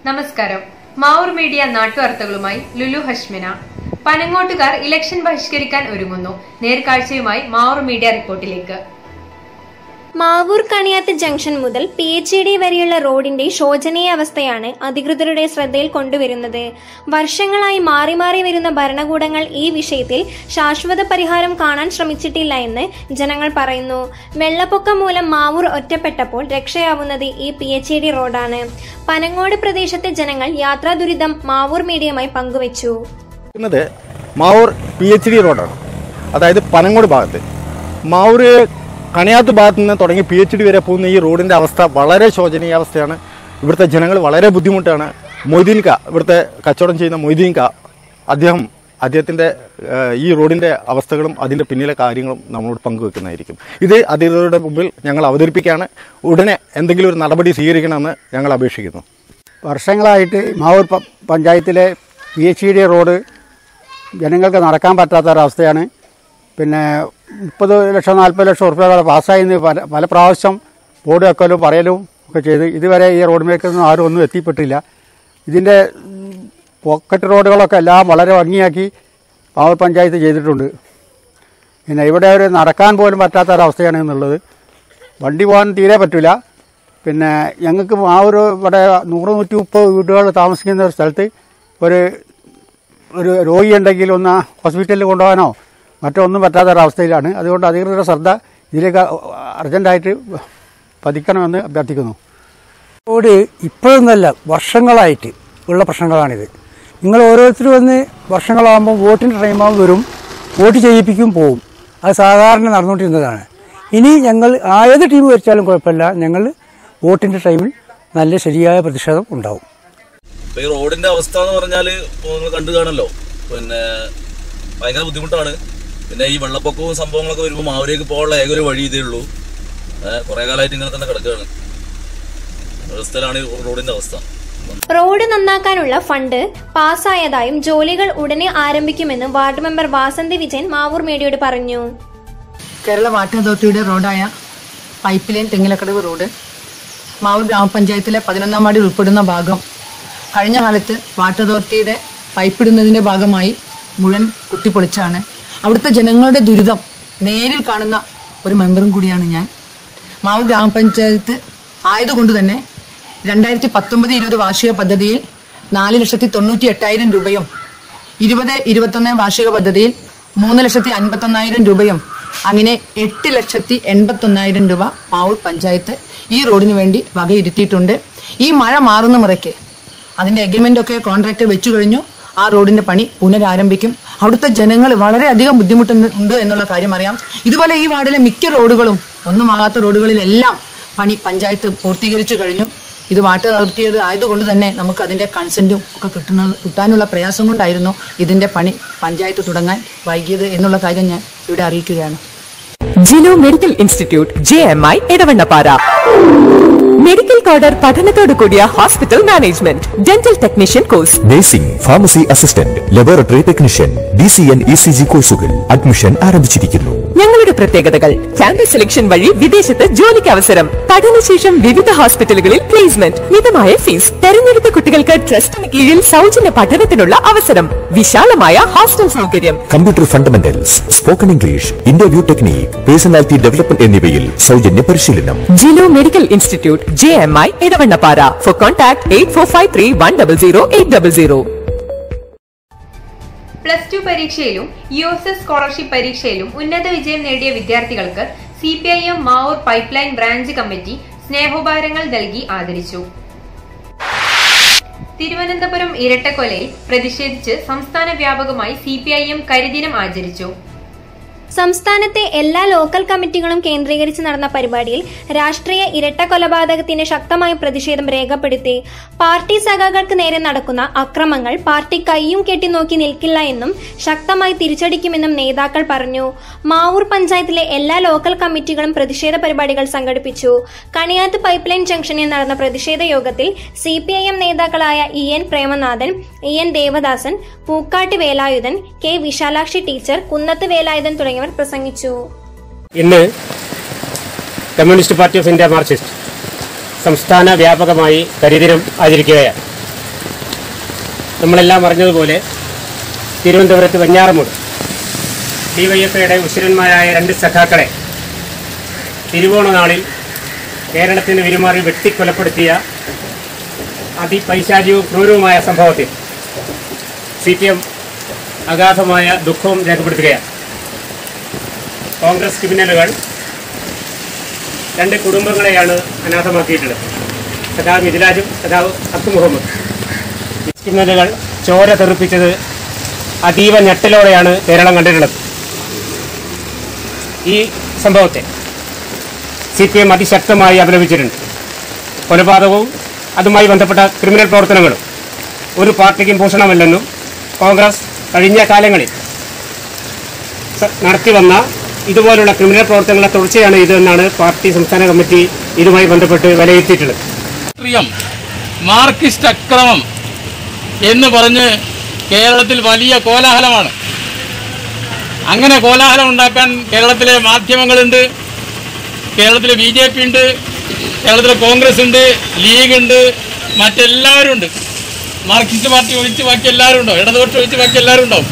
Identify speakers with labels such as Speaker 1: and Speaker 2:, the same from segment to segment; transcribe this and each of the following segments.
Speaker 1: നമസ്കാരം മാവൂർ മീഡിയ നാട്ടുവാർത്തകളുമായി ലുലു ഹഷ്മിന പനങ്ങോട്ടുകാർ ഇലക്ഷൻ ബഹിഷ്കരിക്കാൻ ഒരുങ്ങുന്നു നേർക്കാഴ്ചയുമായി മാവൂർ മീഡിയ റിപ്പോർട്ടിലേക്ക്
Speaker 2: മാവൂർ കണിയാത്ത് ജംഗ്ഷൻ മുതൽ പി എച്ച് ഡി വരെയുള്ള റോഡിന്റെ ശോചനീയ അവസ്ഥയാണ് അധികൃതരുടെ ശ്രദ്ധയിൽ കൊണ്ടുവരുന്നത് വർഷങ്ങളായി മാറി മാറി വരുന്ന ഭരണകൂടങ്ങൾ ഈ വിഷയത്തിൽ ശാശ്വത പരിഹാരം കാണാൻ ശ്രമിച്ചിട്ടില്ല എന്ന് ജനങ്ങൾ പറയുന്നു വെള്ളപ്പൊക്കം മൂലം മാവൂർ ഒറ്റപ്പെട്ടപ്പോൾ രക്ഷയാവുന്നത് ഈ പി എച്ച് ഡി റോഡാണ് പനങ്ങോട് പ്രദേശത്തെ ജനങ്ങൾ യാത്രാ ദുരിതം മാവൂർ മീഡിയയുമായി പങ്കുവച്ചു
Speaker 3: ുന്നത് മാവൂർ പി എച്ച് ഡി റോഡാണ് അതായത് പനങ്ങോട് ഭാഗത്ത് മാവൂർ കണിയാത്ത് ഭാഗത്ത് നിന്ന് തുടങ്ങി പി എച്ച് ഡി വരെ പോകുന്ന ഈ റോഡിൻ്റെ അവസ്ഥ വളരെ ശോചനീയ അവസ്ഥയാണ് ഇവിടുത്തെ ജനങ്ങൾ വളരെ ബുദ്ധിമുട്ടാണ് മൊയ്തീൻ ക ഇവിടുത്തെ കച്ചവടം ചെയ്യുന്ന മൊയ്തീൻ ക അദ്ദേഹം അദ്ദേഹത്തിൻ്റെ ഏഹ്, ഈ റോഡിൻ്റെ അവസ്ഥകളും അതിൻ്റെ പിന്നിലെ കാര്യങ്ങളും നമ്മളോട് പങ്കുവെക്കുന്നതായിരിക്കും ഇത് അധികൃതരുടെ മുമ്പിൽ ഞങ്ങൾ അവതരിപ്പിക്കുകയാണ് ഉടനെ എന്തെങ്കിലും ഒരു നടപടി സ്വീകരിക്കണമെന്ന് ഞങ്ങൾ അപേക്ഷിക്കുന്നു
Speaker 4: വർഷങ്ങളായിട്ട് മാവൂർ പ- പഞ്ചായത്തിലെ പി എച്ച് ഡി റോഡ് ജനങ്ങൾക്ക് നടക്കാൻ പറ്റാത്ത ഒരവസ്ഥയാണ് പിന്നെ മുപ്പത് ലക്ഷം നാൽപ്പത് ലക്ഷം ഉറുപ്പ്യ വരെ പാസ്സായിന്ന് പല പല പ്രാവശ്യം ബോർഡ് വെക്കലും പറയലും ഒക്കെ ചെയ്ത് ഇതുവരെ ഈ റോഡ് മേക്കൊന്നും ആരും ഒന്നും എത്തിപ്പെട്ടില്ല ഇതിൻ്റെ ഉം, പോക്കറ്റ് റോഡുകളൊക്കെ എല്ലാം വളരെ ഭംഗിയാക്കി മാവൂർ പഞ്ചായത്ത് ചെയ്തിട്ടുണ്ട് പിന്നെ ഇവിടെ ഒരു നടക്കാൻ പോലും പറ്റാത്ത ഒരവസ്ഥയാണ് എന്നുള്ളത് വണ്ടി പോകാൻ തീരെ പറ്റില്ല പിന്നെ ഞങ്ങൾക്ക് ആ ഒരു ഇവിടെ നൂറ് നൂറ്റി മുപ്പത് വീടുകൾ താമസിക്കുന്ന ഒരു സ്ഥലത്ത് ഒരു ഒരു രോഗി ഉണ്ടെങ്കിൽ ഒന്ന് ഹോസ്പിറ്റലിൽ കൊണ്ടുപോകാനോ മറ്റോ ഒന്നും പറ്റാത്ത ഒരവസ്ഥയിലാണ് അതുകൊണ്ട് അധികൃതരുടെ ശ്രദ്ധ ഇതിലേക്ക് അർജൻറ്റായിട്ട് പതിക്കണമെന്ന് അഭ്യർത്ഥിക്കുന്നു
Speaker 5: റോഡ് ഇപ്പോഴൊന്നല്ല വർഷങ്ങളായിട്ട് ഉള്ള പ്രശ്നങ്ങളാണിത് നിങ്ങൾ ഓരോരുത്തരും വന്ന് വർഷങ്ങളാകുമ്പോൾ വോട്ടിൻ്റെ ടൈമാകുമ്പോൾ വരും വോട്ട് ചെയ്യിപ്പിക്കും പോവും അത് സാധാരണ നടന്നുകൊണ്ടിരുന്നതാണ് ഇനി ഞങ്ങൾ ഏത് ടീം ഭരിച്ചാലും കുഴപ്പമില്ല ഞങ്ങൾ വോട്ടിൻ്റെ ടൈമിൽ നല്ല ശരിയായ പ്രതിഷേധം ഉണ്ടാവും
Speaker 6: ഇപ്പൊ ഈ റോഡിന്റെ അവസ്ഥ എന്ന് പറഞ്ഞാല് ഇപ്പൊ നിങ്ങൾ കണ്ടു കാണല്ലോ പിന്നെ ഭയങ്കര ബുദ്ധിമുട്ടാണ് പിന്നെ ഈ വെള്ളപ്പൊക്കവും സംഭവങ്ങളൊക്കെ വരുമ്പോൾ മാവൂരേക്ക് പോകാനുള്ള ഏക ഒരു വഴി ഇതേ ഉള്ളൂ ഏഹ് കുറെ കാലമായിട്ട് ഇങ്ങനെ തന്നെ കിടക്കുകയാണ് അവസ്ഥയിലാണ് ഈ റോഡിന്റെ അവസ്ഥ
Speaker 2: റോഡ് നന്നാക്കാനുള്ള ഫണ്ട് പാസ്സായതായും ജോലികൾ ഉടനെ ആരംഭിക്കുമെന്നും വാർഡ് മെമ്പർ വാസന്തി വിജയൻ മാവൂർ മീഡിയയോട് പറഞ്ഞു
Speaker 7: കേരള വാട്ടർ അതോറിറ്റിയുടെ റോഡായ pipe line Thengilakkadavu road Mavoor ഗ്രാമപഞ്ചായത്തിലെ പതിനൊന്നാം വാർഡിൽ ഉൾപ്പെടുന്ന ഭാഗം കഴിഞ്ഞ കാലത്ത് വാട്ടർ അതോറിറ്റിയുടെ പൈപ്പ് ഇടുന്നതിൻ്റെ ഭാഗമായി മുഴുവൻ കുത്തിപ്പൊളിച്ചാണ് അവിടുത്തെ ജനങ്ങളുടെ ദുരിതം നേരിൽ കാണുന്ന ഒരു മെമ്പറും കൂടിയാണ് ഞാൻ മാവൂർ ഗ്രാമപഞ്ചായത്ത് ആയതുകൊണ്ട് തന്നെ രണ്ടായിരത്തി പത്തൊമ്പത് ഇരുപത് വാർഷിക പദ്ധതിയിൽ നാല് ലക്ഷത്തി തൊണ്ണൂറ്റി എട്ടായിരം രൂപയും ഇരുപത് ഇരുപത്തൊന്ന് വാർഷിക പദ്ധതിയിൽ മൂന്ന് ലക്ഷത്തി അൻപത്തൊന്നായിരം രൂപയും അങ്ങനെ എട്ട് ലക്ഷത്തി എൺപത്തൊന്നായിരം രൂപ മാവൂർ പഞ്ചായത്ത് ഈ റോഡിന് വേണ്ടി വകയിരുത്തിയിട്ടുണ്ട് ഈ മഴ മാറുന്ന മുറയ്ക്ക് അതിന്റെ എഗ്രിമെന്റ് ഒക്കെ കോൺട്രാക്ടർ വെച്ചു കഴിഞ്ഞു ആ റോഡിന്റെ പണി പുനരാരംഭിക്കും അവിടുത്തെ ജനങ്ങൾ വളരെയധികം ബുദ്ധിമുട്ടുണ്ട് ഉണ്ട് എന്നുള്ള കാര്യം അറിയാം ഇതുപോലെ ഈ വാർഡിലെ മിക്ക റോഡുകളും ഒന്നുമാകാത്ത റോഡുകളിലെല്ലാം പണി പഞ്ചായത്ത് പൂർത്തീകരിച്ചു കഴിഞ്ഞു ഇത് വാട്ടർ അതോറിറ്റിയത് ആയതുകൊണ്ട് തന്നെ നമുക്ക് അതിന്റെ കൺസെന്റും ഒക്കെ കിട്ടുന്ന കിട്ടാനുള്ള പ്രയാസം കൊണ്ടായിരുന്നു ഇതിന്റെ പണി പഞ്ചായത്ത് തുടങ്ങാൻ വൈകിയത് എന്നുള്ള കാര്യം ഞാൻ ഇവിടെ അറിയിക്കുകയാണ്
Speaker 8: Jino medical institute J M I Edavannappara medical coder പഠനത്തോടു കൂടിയ hospital management dental technician course
Speaker 9: nursing pharmacy assistant laboratory technician D C N E C G കോഴ്സുകൾ അഡ്മിഷൻ ആരംഭിച്ചിരിക്കുന്നു
Speaker 8: ഞങ്ങളുടെ പ്രത്യേകതകൾ ക്യാമ്പസ് സെലക്ഷൻ വഴി വിദേശത്ത് ജോലിക്ക് അവസരം പഠനശേഷം വിവിധ ഹോസ്പിറ്റലുകളിൽ പ്ലേസ്മെന്റ് മിതമായ ഫീസ് തെരഞ്ഞെടുത്ത കുട്ടികൾക്ക് ട്രസ്റ്റിന് കീഴിൽ സൗജന്യ പഠനത്തിനുള്ള അവസരം വിശാലമായ ഹോസ്റ്റൽ സൗകര്യം
Speaker 9: computer fundamentals spoken English interview technique personality development എന്നിവയിൽ സൗജന്യ പരിശീലനം
Speaker 8: Jino medical institute J M I Edavannappara for contact eight four five three one double zero eight double zero
Speaker 1: plus two പരീക്ഷയിലും യു എസ് എസ് സ്കോളർഷിപ്പ് പരീക്ഷയിലും ഉന്നത വിജയം നേടിയ വിദ്യാർത്ഥികൾക്ക് C P I M Mavoor pipe line branch committee സ്നേഹോപഹാരങ്ങൾ നൽകി ആദരിച്ചു തിരുവനന്തപുരം ഇരട്ടക്കൊലയിൽ പ്രതിഷേധിച്ച് സംസ്ഥാന വ്യാപകമായി സി പി ഐ എം കരിദിനം ആചരിച്ചു
Speaker 2: സംസ്ഥാനത്തെ എല്ലാ ലോക്കൽ കമ്മിറ്റികളും കേന്ദ്രീകരിച്ച് നടന്ന പരിപാടിയിൽ രാഷ്ട്രീയ ഇരട്ട കൊലപാതകത്തിന് ശക്തമായ പ്രതിഷേധം രേഖപ്പെടുത്തി പാർട്ടി സഖാക്കൾക്ക് നേരെ നടക്കുന്ന അക്രമങ്ങൾ പാർട്ടി കൈയും കെട്ടി നോക്കി നിൽക്കില്ല എന്നും ശക്തമായി തിരിച്ചടിക്കുമെന്നും നേതാക്കൾ പറഞ്ഞു മാവൂർ പഞ്ചായത്തിലെ എല്ലാ ലോക്കൽ കമ്മിറ്റികളും പ്രതിഷേധ പരിപാടികൾ സംഘടിപ്പിച്ചു കണിയാത്ത് പൈപ്പ് ലൈൻ ജംഗ്ഷനിൽ നടന്ന പ്രതിഷേധ യോഗത്തിൽ സി പി ഐ എം നേതാക്കളായ E N Premanathan E N Devadasan Pookkattu Velayudhan K Vishalakshi teacher Kunnath Velayudhan തുടങ്ങിയവർ പ്രസംഗിച്ചു
Speaker 10: ഇന്ന് communist party of India Marxist സംസ്ഥാന വ്യാപകമായി കരിദിനം ആചരിക്കുകയാണ് നമ്മളെല്ലാം അറിഞ്ഞതുപോലെ തിരുവനന്തപുരത്ത് വെഞ്ഞാറമൂട് ഡിവൈഎഫ്ഐയുടെ ഉശിരന്മാരായ രണ്ട് സഖാക്കളെ തിരുവോണ നാളിൽ കേരളത്തിന് വിരുമാറി വെട്ടിക്കൊലപ്പെടുത്തിയ അതിപൈശാചികവും ക്രൂരവുമായ സംഭവത്തിൽ സി പി എം അഗാധമായ ദുഃഖവും രേഖപ്പെടുത്തുകയാണ് കോൺഗ്രസ് ക്രിമിനലുകൾ രണ്ട് കുടുംബങ്ങളെയാണ് അനാഥമാക്കിയിട്ടുള്ളത് സഖാവ് മിഥിലാജും സഖാവ് അബ്ദു മുഹമ്മദ് ക്രിമിനലുകൾ ചോര തെറിപ്പിച്ചത് അതീവ ഞെട്ടലോടെയാണ് കേരളം കണ്ടിട്ടുള്ളത് ഈ സംഭവത്തെ സി പി എം അതിശക്തമായി അപലപിച്ചിട്ടുണ്ട് കൊലപാതകവും അതുമായി ബന്ധപ്പെട്ട ക്രിമിനൽ പ്രവർത്തനങ്ങളും ഒരു പാർട്ടിക്കും ഭൂഷണമല്ലെന്നും കോൺഗ്രസ് കഴിഞ്ഞ കാലങ്ങളിൽ സ- നടത്തിവന്ന ഇതുപോലുള്ള ക്രിമിനൽ പ്രവർത്തനങ്ങളുടെ തുടർച്ചയാണ് ഇത് എന്നാണ് പാർട്ടി സംസ്ഥാന കമ്മിറ്റി ഇതുമായി ബന്ധപ്പെട്ട് വിലയിരുത്തിയിട്ടുള്ളത്
Speaker 11: രാഷ്ട്രീയം മാർക്സിസ്റ്റ് അക്രമം എന്ന് പറഞ്ഞ് കേരളത്തിൽ വലിയ കോലാഹലമാണ് അങ്ങനെ കോലാഹലം ഉണ്ടാക്കാൻ കേരളത്തിലെ മാധ്യമങ്ങളുണ്ട് കേരളത്തിലെ ബി ജെ പി ഉണ്ട് കേരളത്തിലെ കോൺഗ്രസ് ഉണ്ട് ലീഗ് ഉണ്ട് മറ്റെല്ലാവരും ഉണ്ട് മാർക്സിസ്റ്റ് പാർട്ടി ഒഴിച്ച് ബാക്കി എല്ലാവരും ഉണ്ടോ ഇടതുപക്ഷം ഒഴിച്ച് ബാക്കി എല്ലാവരും ഉണ്ടാവും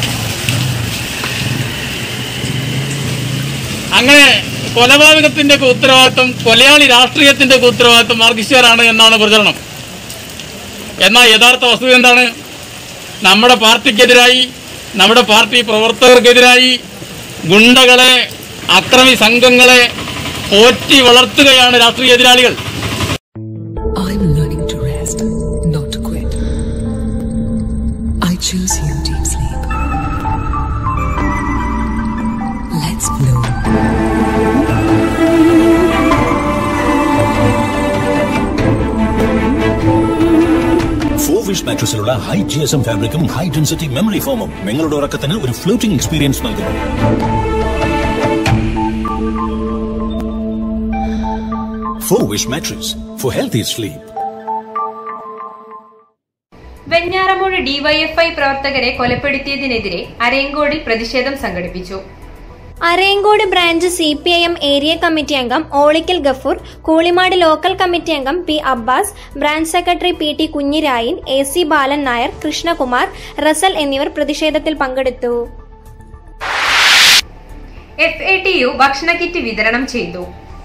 Speaker 11: അങ്ങനെ കൊലപാതകത്തിന്റെ ഒക്കെ ഉത്തരവാദിത്വം കൊലയാളി രാഷ്ട്രീയത്തിന്റെ ഒക്കെ ഉത്തരവാദിത്വം മാർക്സിസ്റ്റുകാരാണ് എന്നാണ് പ്രചരണം എന്നാൽ യഥാർത്ഥ വസ്തുത എന്താണ് നമ്മുടെ പാർട്ടിക്കെതിരായി നമ്മുടെ പാർട്ടി പ്രവർത്തകർക്കെതിരായി ഗുണ്ടകളെ അക്രമി സംഘങ്ങളെ പോറ്റി വളർത്തുകയാണ് രാഷ്ട്രീയ എതിരാളികൾ
Speaker 12: I'm learning to rest, not to quit. I choose you, deep sleep. Let's bloom.
Speaker 13: For wish മാട്രസിലുള്ള ഹൈ ജി എസ് എം ഫാബ്രിക്കും ഹൈ ഡെൻസിറ്റി മെമ്മറി ഫോമും നിങ്ങളുടെ ഉറക്കത്തിന് ഒരു ഫ്ലോട്ടിംഗ് എക്സ്പീരിയൻസ് നൽകുന്നു for wish mattress for healthy sleep
Speaker 1: Venjaramoodu DYFI പ്രവർത്തകരെ കൊലപ്പെടുത്തിയതിനെതിരെ അരയങ്കോടിൽ പ്രതിഷേധം സംഘടിപ്പിച്ചു
Speaker 2: Arayankode branch C P I M area committee അംഗം ഓളിക്കൽ ഗഫൂർ കൂളിമാട് ലോക്കൽ കമ്മിറ്റി അംഗം P Abbas branch secretary P T Kunhirayan A C Balan Nair Krishnakumar Rasal എന്നിവർ പ്രതിഷേധത്തിൽ പങ്കെടുത്തു
Speaker 1: എഫ് എ ടി യു ഭക്ഷണ കിറ്റ് വിതരണം ചെയ്തു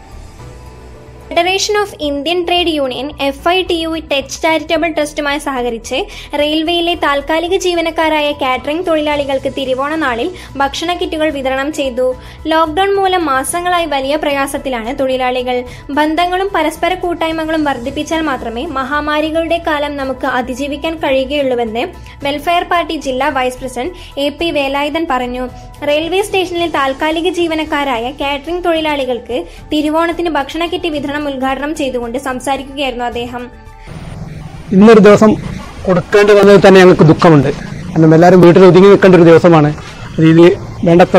Speaker 2: federation of Indian trade union F I T U touch charitable ട്രസ്റ്റുമായി സഹകരിച്ച് റെയിൽവേയിലെ താൽക്കാലിക ജീവനക്കാരായ കാറ്ററിംഗ് തൊഴിലാളികൾക്ക് തിരുവോണ നാളിൽ ഭക്ഷണ കിറ്റുകൾ വിതരണം ചെയ്തു ലോക്ഡൌൺ മൂലം മാസങ്ങളായി വലിയ പ്രയാസത്തിലാണ് തൊഴിലാളികൾ ബന്ധങ്ങളും പരസ്പര കൂട്ടായ്മകളും വർദ്ധിപ്പിച്ചാൽ മാത്രമേ മഹാമാരികളുടെ കാലം നമുക്ക് അതിജീവിക്കാൻ കഴിയുകയുള്ളൂവെന്ന് വെൽഫെയർ പാർട്ടി ജില്ലാ vice president A P Velayudhan പറഞ്ഞു റെയിൽവേ സ്റ്റേഷനിൽ താൽക്കാലിക ജീവനക്കാരായ കാറ്ററിംഗ് തൊഴിലാളികൾക്ക് തിരുവോണത്തിന് ഭക്ഷണ കിറ്റ് വിതരണം ഉദ്ഘാടനം ചെയ്തുകൊണ്ട് സംസാരിക്കുകയായിരുന്നു അദ്ദേഹം
Speaker 5: ഇന്നൊരു ദിവസം കൊടുക്കേണ്ടി വന്നതിൽ തന്നെ ഞങ്ങൾക്ക് ദുഃഖമുണ്ട് കാരണം എല്ലാവരും വീട്ടിൽ ഒതുങ്ങി നിൽക്കേണ്ട ഒരു ദിവസമാണ് ഇത് വേണ്ടത്ര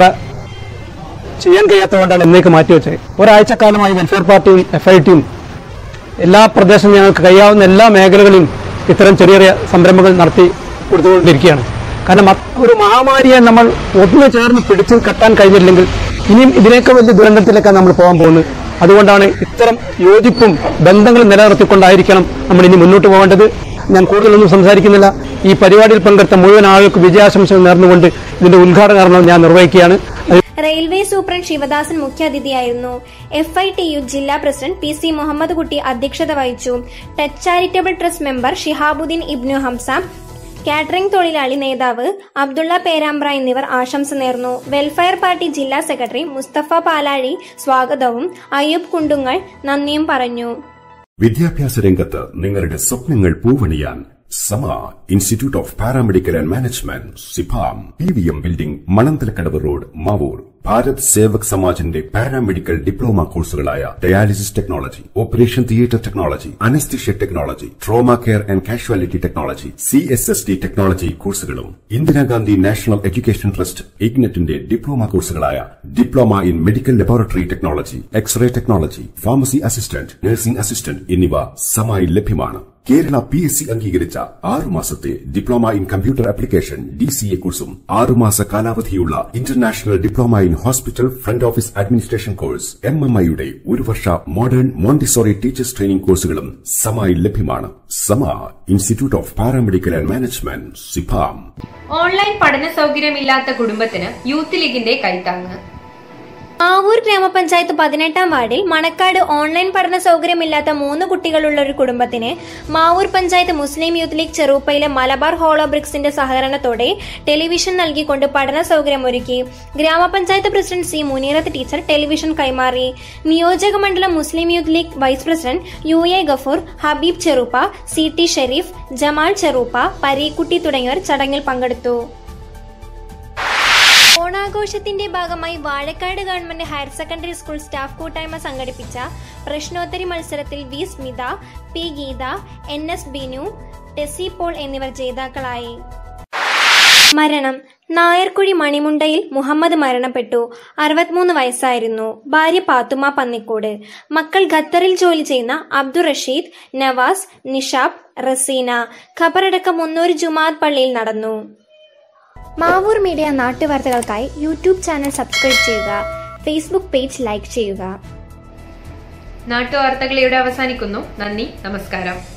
Speaker 5: ചെയ്യാൻ കഴിയാത്തതുകൊണ്ടാണ് എന്നേക്ക് മാറ്റിവെച്ചത് ഒരാഴ്ചക്കാലമായി വെൽഫെയർ പാർട്ടിയും എഫ് ഐ ടിയും എല്ലാ പ്രദേശവും ഞങ്ങൾക്ക് കഴിയാവുന്ന എല്ലാ മേഖലകളിലും ഇത്തരം ചെറിയ ചെറിയ സംരംഭങ്ങൾ നടത്തി കൊടുത്തുകൊണ്ടിരിക്കുകയാണ് കാരണം അത് ഒരു മഹാമാരിയെ നമ്മൾ ഒന്നു ചേർന്ന് പിടിച്ചു കെട്ടാൻ കഴിഞ്ഞില്ലെങ്കിൽ ഇനിയും ഇതിനേക്കാൾ വലിയ ദുരന്തത്തിലേക്കാണ് നമ്മൾ പോകാൻ പോകുന്നത് അതുകൊണ്ടാണ് ഇത്തരം യോജിപ്പും ബന്ധങ്ങളും നിലനിർത്തിക്കൊണ്ടായിരിക്കണം നമ്മൾ ഇനി മുന്നോട്ട് പോകേണ്ടത് ഞാൻ കൂടുതലൊന്നും സംസാരിക്കുന്നില്ല ഈ പരിപാടിയിൽ പങ്കെടുത്ത മുഴുവൻ ആളുകൾക്ക് വിജയാശംസകൾ നേർന്നുകൊണ്ട് ഇതിന്റെ ഉദ്ഘാടന കർമ്മം ഞാൻ നിർവഹിക്കുകയാണ് അത്
Speaker 2: റെയിൽവേ സൂപ്രണ്ട് ശിവദാസൻ മുഖ്യാതിഥിയായിരുന്നു എഫ് ഐ ടി യു ജില്ലാ president P C Muhammad Kutty അധ്യക്ഷത വഹിച്ചു touch charitable trust member Shihabuddin Ibnu Hamsa catering തൊഴിലാളി നേതാവ് അബ്ദുള്ള പേരാമ്പ്ര എന്നിവർ ആശംസ നേർന്നു വെൽഫെയർ പാർട്ടി ജില്ലാ സെക്രട്ടറി മുസ്തഫ പാലാഴി സ്വാഗതവും അയ്യൂബ് കുണ്ടുങ്ങൽ നന്ദിയും പറഞ്ഞു
Speaker 14: വിദ്യാഭ്യാസ രംഗത്ത് നിങ്ങളുടെ സ്വപ്നങ്ങൾ പൂവണിയാൻ സമ institute of paramedical and management സിഫാം P V M building Mananthalakadavu road Mavoor Bharat Sevak സമാജിന്റെ paramedical diploma കോഴ്സുകളായ dialysis technology operation theatre technology അനസ്തിഷ്യ technology trauma care and casualty technology C S S T technology കോഴ്സുകളും Indira Gandhi national education trust ഇഗ്നറ്റിന്റെ diploma കോഴ്സുകളായ diploma in medical laboratory technology x-ray technology pharmacy assistant nursing assistant എന്നിവ സമായി ലഭ്യമാണ് Kerala P S C അംഗീകരിച്ച ആറു മാസത്തെ diploma in computer application D C A കോഴ്സും ആറുമാസ കാലാവധിയുള്ള international diploma in hospital front office administration course M M ഐയുടെ ഒരു വർഷ മോഡേൺ മോണ്ടിസോറി ടീച്ചേഴ്സ് ട്രെയിനിംഗ് കോഴ്സുകളും സമായി ലഭ്യമാണ് Sama institute of paramedical and management സിഫാം
Speaker 1: ഓൺലൈൻ പഠന സൗകര്യമില്ലാത്ത കുടുംബത്തിന് യൂത്ത് ലീഗിന്റെ കൈത്താങ്ങ്
Speaker 2: ആവൂർ ഗ്രാമപഞ്ചായത്ത് പതിനെട്ടാം വാർഡിൽ മണക്കാട് ഓൺലൈൻ പഠന സൗകര്യമില്ലാത്ത മൂന്ന് കുട്ടികളുള്ള ഒരു കുടുംബത്തിന് Mavoor panchayat Muslim youth league ചെറുപ്പയിലെ മലബാർ ഹോളോ ബ്രിക്സിന്റെ സഹകരണത്തോടെ ടെലിവിഷൻ നൽകിക്കൊണ്ട് പഠന സൗകര്യമൊരുക്കി ഗ്രാമപഞ്ചായത്ത് president C Muneerath teacher television കൈമാറി നിയോജക മണ്ഡലം Muslim youth league vice president U A Gafoor Habeeb Cheruppa C T Sharif Jamal ചെറുപ്പ പരീക്കുട്ടി തുടങ്ങിയവർ ചടങ്ങിൽ പങ്കെടുത്തു ഓണാഘോഷത്തിന്റെ ഭാഗമായി Vazhakkad government higher secondary school staff കൂട്ടായ്മ സംഘടിപ്പിച്ച പ്രശ്നോത്തരി മത്സരത്തിൽ V Smitha P Geetha N S Binu Tessy Paul എന്നിവർ ജേതാക്കളായി മരണം നായർക്കുഴി മണിമുണ്ടയിൽ മുഹമ്മദ് മരണപ്പെട്ടു അറുപത്തിമൂന്ന് വയസ്സായിരുന്നു ഭാര്യ പാത്തുമ പന്നിക്കോട് മക്കൾ ഖത്തറിൽ ജോലി ചെയ്യുന്ന അബ്ദുൾ റഷീദ് നവാസ് നിഷാബ് റസീന ഖബറടക്കം മുന്നൂറ് ജുമാഅത്ത് പള്ളിയിൽ നടന്നു മാവൂർ മീഡിയ നാട്ടുവാർത്തകൾക്കായി യൂട്യൂബ് ചാനൽ സബ്സ്ക്രൈബ് ചെയ്യുക ഫേസ്ബുക്ക് പേജ് ലൈക്ക് ചെയ്യുക
Speaker 1: നാട്ടുവാർത്തകൾ ഇവിടെ അവസാനിക്കുന്നു നന്ദി നമസ്കാരം